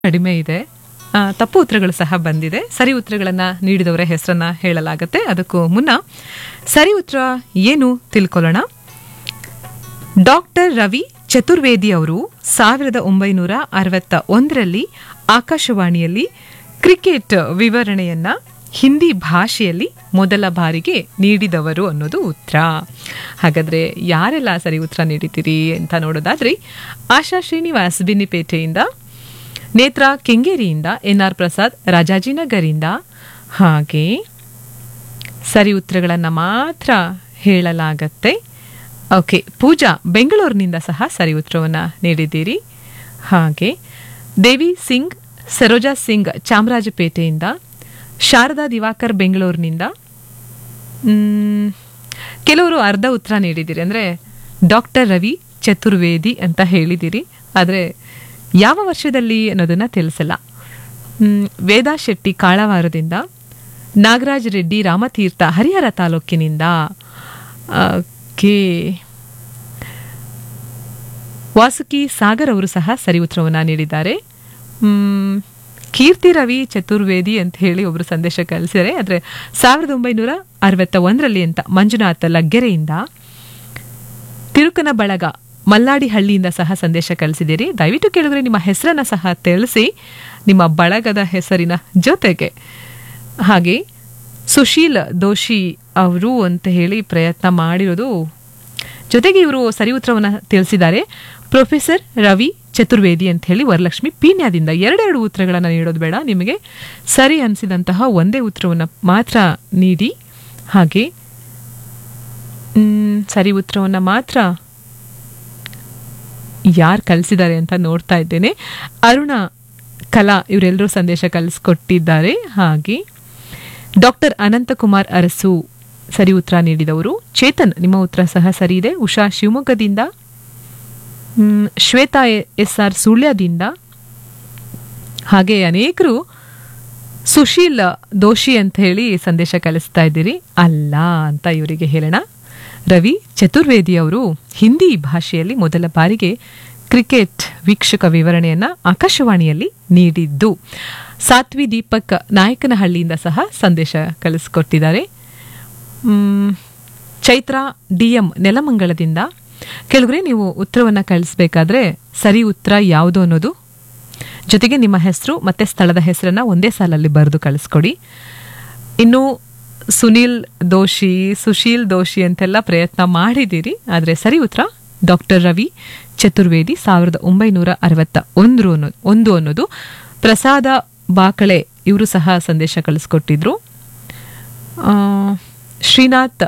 ಕಡಿಮೆ ಇದೆ ಆ, ತಪ್ಪು ಉತ್ತರಗಳು ಸಹ ಬಂದಿದೆ ಸರಿ ಉತ್ತರಗಳನ್ನ ನೀಡಿದವರ ಹೆಸರನ್ನ ಹೇಳಲಾಗತ್ತೆ ಅದಕ್ಕೂ ಮುನ್ನ ಸರಿ ಉತ್ತರ ಏನು ತಿಳ್ಕೊಳ್ಳೋಣ ಡಾಕ್ಟರ್ ರವಿ ಚತುರ್ವೇದಿ ಅವರು ಸಾವಿರದ ಒಂಬೈನೂರ ಅರವತ್ತ ಒಂದರಲ್ಲಿ ಆಕಾಶವಾಣಿಯಲ್ಲಿ ಕ್ರಿಕೆಟ್ ವಿವರಣೆಯನ್ನ ಹಿಂದಿ ಭಾಷೆಯಲ್ಲಿ ಮೊದಲ ಬಾರಿಗೆ ನೀಡಿದವರು ಅನ್ನೋದು ಉತ್ತರ ಹಾಗಾದ್ರೆ ಯಾರೆಲ್ಲ ಸರಿ ಉತ್ತರ ನೀಡಿದ್ದೀರಿ ಅಂತ ನೋಡೋದಾದ್ರೆ ಆಶಾ ಶ್ರೀನಿವಾಸ್ ಬಿನ್ನಿಪೇಟೆಯಿಂದ ನೇತ್ರ ಕೆಂಗೇರಿಯಿಂದ ಎನ್ ಆರ್ ಪ್ರಸಾದ್ ರಾಜಾಜಿನಗರಿಂದ ಹಾಗೆ ಸರಿ ಉತ್ತರಗಳನ್ನು ಮಾತ್ರ ಹೇಳಲಾಗತ್ತೆ ಓಕೆ ಪೂಜಾ ಬೆಂಗಳೂರಿನಿಂದ ಸಹ ಸರಿ ಉತ್ತರವನ್ನು ನೀಡಿದ್ದೀರಿ ಹಾಗೆ ದೇವಿ ಸಿಂಗ್ ಸರೋಜಾ ಸಿಂಗ್ ಚಾಮರಾಜಪೇಟೆಯಿಂದ ಶಾರದಾ ದಿವಾಕರ್ ಬೆಂಗಳೂರಿನಿಂದ ಮ್, ಕೆಲವರು ಅರ್ಧ ಉತ್ತರ ನೀಡಿದ್ದೀರಿ ಅಂದರೆ ಡಾಕ್ಟರ್ ರವಿ ಚತುರ್ವೇದಿ ಅಂತ ಹೇಳಿದ್ದೀರಿ ಆದರೆ ಯಾವ ವರ್ಷದಲ್ಲಿ ಅನ್ನೋದನ್ನು ತಿಳಿಸಲ್ಲ ಮ್, ವೇದಾ ಶೆಟ್ಟಿ ಕಾಳವಾರದಿಂದ ನಾಗರಾಜ್ ರೆಡ್ಡಿ ರಾಮತೀರ್ಥ ಹರಿಹರ ತಾಲೂಕಿನಿಂದ ಓಕೆ ವಾಸುಕಿ ಸಾಗರ್ ಅವರು ಸಹ ಸರಿ ಉತ್ತರವನ್ನು ನೀಡಿದ್ದಾರೆ ಮ್, ಕೀರ್ತಿ ರವಿ ಚತುರ್ವೇದಿ ಅಂತ ಹೇಳಿ ಒಬ್ಬರು ಸಂದೇಶ ಕಳಿಸಿದ್ದಾರೆ ಆದರೆ ಸಾವಿರದ ಒಂಬೈನೂರ ಅರವತ್ತ ಒಂದರಲ್ಲಿ ಅಂತ ಮಂಜುನಾಥ್ ಲಗ್ಗೆರೆಯಿಂದ ತಿರುಕನ ಬಳಗ ಮಲ್ಲಾಡಿ ಹಳ್ಳಿಯಿಂದ ಸಹ ಸಂದೇಶ ಕಳಿಸಿದ್ದೀರಿ ದಯವಿಟ್ಟು ಕೇಳಿದ್ರೆ ನಿಮ್ಮ ಹೆಸರನ್ನ ಸಹ ತಿಳಿಸಿ ನಿಮ್ಮ ಬಳಗದ ಹೆಸರಿನ ಜೊತೆಗೆ ಹಾಗೆ ಸುಶೀಲ್ ದೋಶಿ ಅವರು ಅಂತ ಹೇಳಿ ಪ್ರಯತ್ನ ಮಾಡಿರೋದು ಜೊತೆಗೆ ಇವರು ಸರಿ ಉತ್ತರವನ್ನು ತಿಳಿಸಿದ್ದಾರೆ ಪ್ರೊಫೆಸರ್ ರವಿ ಚತುರ್ವೇದಿ ಅಂತ ಹೇಳಿ ವರಲಕ್ಷ್ಮಿ ಪೀಣ್ಯದಿಂದ ಎರಡೆರಡು ಉತ್ತರಗಳನ್ನು ನೀಡೋದು ಬೇಡ ನಿಮಗೆ ಸರಿ ಅನಿಸಿದಂತಹ ಒಂದೇ ಉತ್ತರವನ್ನು ಮಾತ್ರ ನೀಡಿ ಹಾಗೆ ಮ್, ಸರಿ ಉತ್ತರವನ್ನು ಮಾತ್ರ ಯಾರು ಕಳಿಸಿದ್ದಾರೆ ಅಂತ ನೋಡ್ತಾ ಇದ್ದೇನೆ ಅರುಣ ಕಲಾ ಇವರೆಲ್ಲರೂ ಸಂದೇಶ ಕಳಿಸ್ಕೊಟ್ಟಿದ್ದಾರೆ ಹಾಗೆ ಡಾಕ್ಟರ್ ಅನಂತಕುಮಾರ್ ಅರಸು ಸರಿ ಉತ್ತರ ನೀಡಿದವರು ಚೇತನ್ ನಿಮ್ಮ ಉತ್ತರ ಸಹ ಸರಿ ಇದೆ ಉಷಾ ಶಿವಮೊಗ್ಗದಿಂದ ಮ್, ಶ್ವೇತಾ ಎಸ್ ಆರ್ ಸುಳ್ಯದಿಂದ ಹಾಗೆ ಅನೇಕರು ಸುಶೀಲ್ ದೋಷಿ ಅಂತ ಹೇಳಿ ಸಂದೇಶ ಕಳಿಸ್ತಾ ಇದ್ದೀರಿ ಅಲ್ಲ ಅಂತ ಇವರಿಗೆ ಹೇಳೋಣ ರವಿ ಚತುರ್ವೇದಿ ಅವರು ಹಿಂದಿ ಭಾಷೆಯಲ್ಲಿ ಮೊದಲ ಬಾರಿಗೆ ಕ್ರಿಕೆಟ್ ವೀಕ್ಷಕ ವಿವರಣೆಯನ್ನ ಆಕಾಶವಾಣಿಯಲ್ಲಿ ನೀಡಿದ್ದು ಸಾತ್ವಿ ದೀಪಕ್ ನಾಯಕನಹಳ್ಳಿಯಿಂದ ಸಹ ಸಂದೇಶ ಕಳಿಸ್ಕೊಟ್ಟಿದ್ದಾರೆ ಮ್, ಚೈತ್ರ ಡಿ ಎಂ ನೆಲಮಂಗಲದಿಂದ ಕೆಳಗರೆ ನೀವು ಉತ್ತರವನ್ನು ಕಳಿಸ್ಬೇಕಾದ್ರೆ ಸರಿ ಉತ್ತರ ಯಾವುದು ಅನ್ನೋದು ಜೊತೆಗೆ ನಿಮ್ಮ ಹೆಸರು ಮತ್ತೆ ಸ್ಥಳದ ಹೆಸರನ್ನ ಒಂದೇ ಸಾಲಲ್ಲಿ ಬರೆದು ಕಳಿಸ್ಕೊಡಿ ಇನ್ನು ಸುನಿಲ್ ದೋಶಿ ಸುಶೀಲ್ ದೋಶಿ ಅಂತೆಲ್ಲ ಪ್ರಯತ್ನ ಮಾಡಿದ್ದೀರಿ ಆದರೆ ಸರಿ ಉತ್ತರ ಡಾಕ್ಟರ್ ರವಿ ಚತುರ್ವೇದಿ ಸಾವಿರದ ಒಂಬೈನೂರ ಅರವತ್ತ ಒಂದು ಅನ್ನೋ ಒಂದು ಅನ್ನೋದು ಪ್ರಸಾದ ಬಾಕಳೆ ಇವರು ಸಹ ಸಂದೇಶ ಕಳಿಸ್ಕೊಟ್ಟಿದ್ರು ಆ, ಶ್ರೀನಾಥ್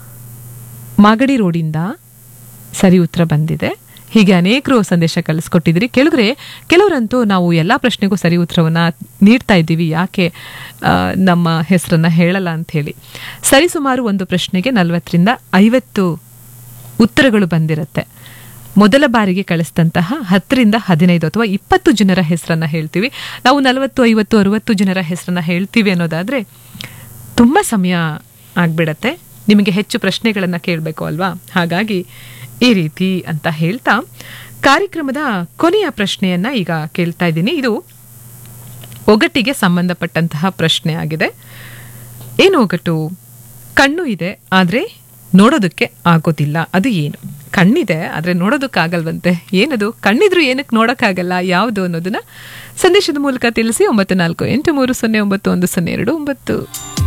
ಮಾಗಡಿ ರೋಡಿಂದ ಸರಿ ಉತ್ತರ ಬಂದಿದೆ ಹೀಗೆ ಅನೇಕರು ಸಂದೇಶ ಕಳಿಸ್ಕೊಟ್ಟಿದ್ರಿ ಕೇಳಿದ್ರೆ ಕೆಲವರಂತೂ ನಾವು ಎಲ್ಲ ಪ್ರಶ್ನೆಗೂ ಸರಿ ಉತ್ತರವನ್ನ ನೀಡ್ತಾ ಇದ್ದೀವಿ ಯಾಕೆ ಆ, ನಮ್ಮ ಹೆಸರನ್ನ ಹೇಳಲ್ಲ ಅಂತ ಹೇಳಿ ಸರಿಸುಮಾರು ಒಂದು ಪ್ರಶ್ನೆಗೆ ನಲವತ್ತರಿಂದ ಐವತ್ತು ಉತ್ತರಗಳು ಬಂದಿರುತ್ತೆ ಮೊದಲ ಬಾರಿಗೆ ಕಳಿಸಿದಂತಹ ಹತ್ತರಿಂದ ಹದಿನೈದು ಅಥವಾ ಇಪ್ಪತ್ತು ಜನರ ಹೆಸರನ್ನ ಹೇಳ್ತೀವಿ ನಾವು ನಲವತ್ತು ಐವತ್ತು ಅರುವತ್ತು ಜನರ ಹೆಸರನ್ನ ಹೇಳ್ತೀವಿ ಅನ್ನೋದಾದ್ರೆ ತುಂಬ ಸಮಯ ಆಗ್ಬಿಡತ್ತೆ ನಿಮಗೆ ಹೆಚ್ಚು ಪ್ರಶ್ನೆಗಳನ್ನು ಕೇಳಬೇಕು ಅಲ್ವಾ ಹಾಗಾಗಿ ಈ ರೀತಿ ಅಂತ ಹೇಳ್ತಾ ಕಾರ್ಯಕ್ರಮದ ಕೊನೆಯ ಪ್ರಶ್ನೆಯನ್ನ ಈಗ ಕೇಳ್ತಾ ಇದ್ದೀನಿ ಇದು ಒಗಟ್ಟಿಗೆ ಸಂಬಂಧಪಟ್ಟಂತಹ ಪ್ರಶ್ನೆ ಆಗಿದೆ ಏನು ಒಗಟು ಕಣ್ಣು ಇದೆ ಆದರೆ ನೋಡೋದಕ್ಕೆ ಆಗೋದಿಲ್ಲ ಅದು ಏನು ಕಣ್ಣಿದೆ ಆದರೆ ನೋಡೋದಕ್ಕಾಗಲ್ವಂತೆ ಏನದು ಕಣ್ಣಿದ್ರು ಏನಕ್ಕೆ ನೋಡೋಕ್ಕಾಗಲ್ಲ ಯಾವುದು ಅನ್ನೋದನ್ನ ಸಂದೇಶದ ಮೂಲಕ ತಿಳಿಸಿ ಒಂಬತ್ತು ನಾಲ್ಕು ಎಂಟು ಮೂರು ಸೊನ್ನೆ ಒಂಬತ್ತು ಒಂದು ಸೊನ್ನೆ ಎರಡು ಒಂಬತ್ತು